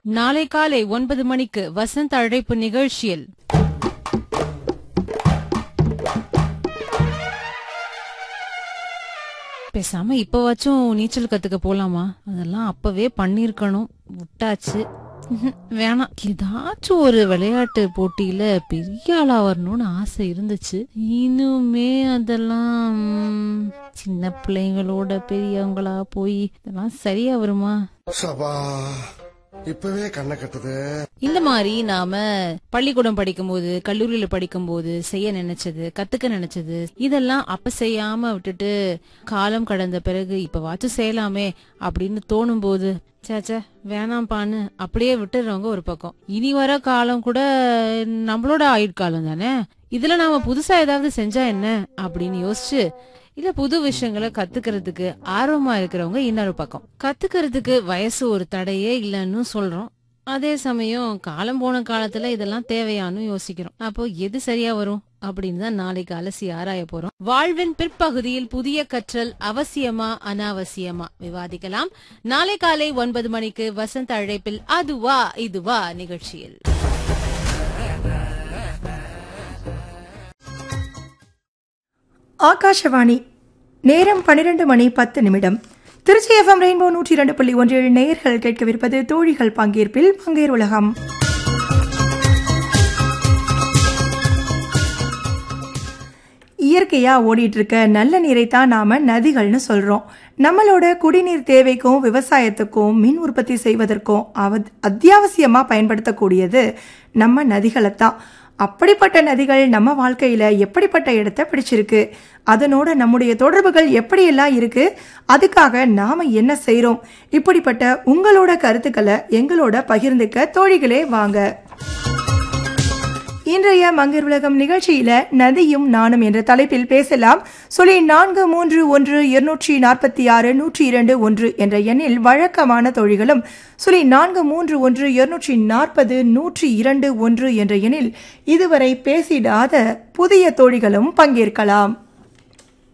நாளை காலை ஒன்பது மணிக்கு வசந்த் அழைப்பு நிகழ்ச்சியில் பேசாம இப்பவாச்சும் நீச்சல் கத்துக்க போலாமா அதெல்லாம் அப்பவே பண்ணிருக்கணும் விட்டாச்சு ம்ஹும், வேணாம் ஏதாச்சும் ஒரு விளையாட்டு போட்டியில பெரிய ஆளா வரணும்னு ஆசை இருந்துச்சு இனிமே அதெல்லாம் ம், சின்ன பிள்ளைங்களோட பெரியவங்களா போய் இதெல்லாம் சரியா வருமா சபா இப்பவே கண்ணை கட்டுது இந்த மாதிரி நாம பள்ளிக்கூடம் படிக்கும்போது கல்லூரியில படிக்கும்போது செய்ய நினைச்சது கத்துக்க நினைச்சது இதெல்லாம் அப்ப செய்யாம விட்டுட்டு காலம் கடந்த பிறகு இப்ப வாச்சும் செய்யலாமே அப்படின்னு தோணும் போது சேச்சே வேணாம்பான்னு அப்படியே விட்டுறவங்க ஒரு பக்கம் இனி வர காலம் கூட நம்மளோட ஆயுட்காலம் தானே இதுல நாம புதுசா ஏதாவது செஞ்சா என்ன அப்படின்னு யோசிச்சு இல்ல புது விஷயங்களை கத்துக்கிறதுக்கு ஆர்வமா இருக்கிறவங்க இன்னொரு பக்கம் கத்துக்கிறதுக்கு வயசு ஒரு தடையே இல்லைன்னு சொல்றோம் அதே சமயம் காலம் போன காலத்துல இதெல்லாம் தேவையான்னு யோசிக்கிறோம் அப்போ எது சரியா வரும் அப்படின்னு தான் நாளைக்கு அலசி ஆராய போறோம் வாழ்வின் பிற்பகுதியில் புதிய கற்றல் அவசியமா அனாவசியமா விவாதிக்கலாம் நாளை காலை ஒன்பது மணிக்கு வசந்த் அழைப்பில் அதுவா இதுவா நிகழ்ச்சியில் ஆகாஷவாணி நேரம் பன்னிரண்டு மணி பத்து நிமிடம் திருச்சி எஃப்எம் ரெயின்போ நூற்றி இரண்டு புள்ளி ஒன்றில் நேயர்கள் கேட்கவிருப்பது தோழிகள் பங்கேற்பில் பங்கேற் உலகம் இயற்கையா ஓடிட்டு இருக்க நல்ல நீரை தான் நாம நதிகள்னு சொல்றோம் நம்மளோட குடிநீர் தேவைக்கும் விவசாயத்துக்கும் மின் உற்பத்தி செய்வதற்கும் அவ அத்தியாவசியமா பயன்படுத்தக்கூடியது நம்ம நதிகளை தான் அப்படிப்பட்ட நதிகள் நம்ம வாழ்க்கையில எப்படிப்பட்ட இடத்தை பிடிச்சிருக்கு அதனோட நம்முடைய தொடர்புகள் எப்படியெல்லாம் இருக்கு அதுக்காக நாம என்ன செய்றோம் இப்படிப்பட்ட உங்களோட கருத்துக்களை எங்களோட பகிர்ந்துக்க தோழிகளே வாங்க இன்றைய மங்கர் உலகம் நிகழ்ச்சியில நதியும் நானும் என்ற தலைப்பில் பேசலாம் சொல்லி நான்கு மூன்று ஒன்று இருநூற்றி நாற்பத்தி ஆறு நூற்றி இரண்டு ஒன்று என்ற எண்ணில் வழக்கமான தோழிகளும் சொல்லி நான்கு மூன்று ஒன்று இருநூற்றி நாற்பது நூற்றி இரண்டு ஒன்று என்ற எண்ணில் இதுவரை பேசிடாத புதிய தோழிகளும் பங்கேற்கலாம்